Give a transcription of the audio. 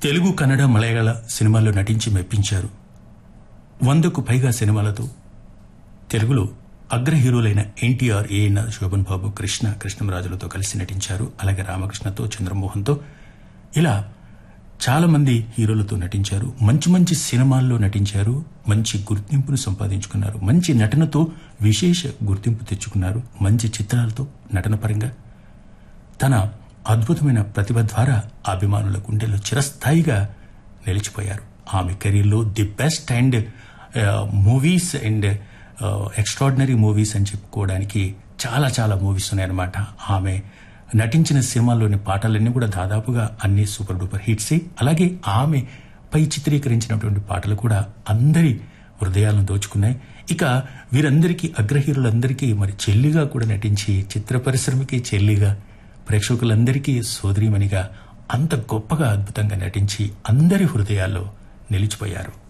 తెలుగు కన్నడ మలయాళ సినిమాల్లో నటించి మెప్పించారు వందకు పైగా సినిమాలతో తెలుగులో అగ్ర హీరోలైన ఎన్టీఆర్ ఏఎన్ఆర్ శోభన్ బాబు కృష్ణ కృష్ణంరాజులతో కలిసి నటించారు అలాగే రామకృష్ణతో చంద్రమోహన్తో ఇలా చాలా మంది హీరోలతో నటించారు మంచి మంచి సినిమాల్లో నటించారు మంచి గుర్తింపును సంపాదించుకున్నారు మంచి నటనతో విశేష గుర్తింపు తెచ్చుకున్నారు మంచి చిత్రాలతో నటన పరంగా తన అద్భుతమైన ప్రతిభ ద్వారా అభిమానుల గుండెల్లో చిరస్థాయిగా నిలిచిపోయారు ఆమె కెరీర్లో the best and movies and extraordinary movies అని చెప్పుకోవడానికి చాలా చాలా మూవీస్ ఉన్నాయన్నమాట ఆమె నటించిన సినిమాల్లోని పాటలన్నీ కూడా దాదాపుగా అన్ని సూపర్ డూపర్ హిట్సే అలాగే ఆమె పై చిత్రీకరించినటువంటి పాటలు కూడా అందరి హృదయాలను దోచుకున్నాయి ఇక వీరందరికీ అగ్రహీరులందరికీ మరి చెల్లిగా కూడా నటించి చిత్ర పరిశ్రమకి చెల్లిగా ప్రేక్షకులందరికీ సోదరీమణిగా అంత గొప్పగా అద్భుతంగా నటించి అందరి హృదయాల్లో నిలిచిపోయారు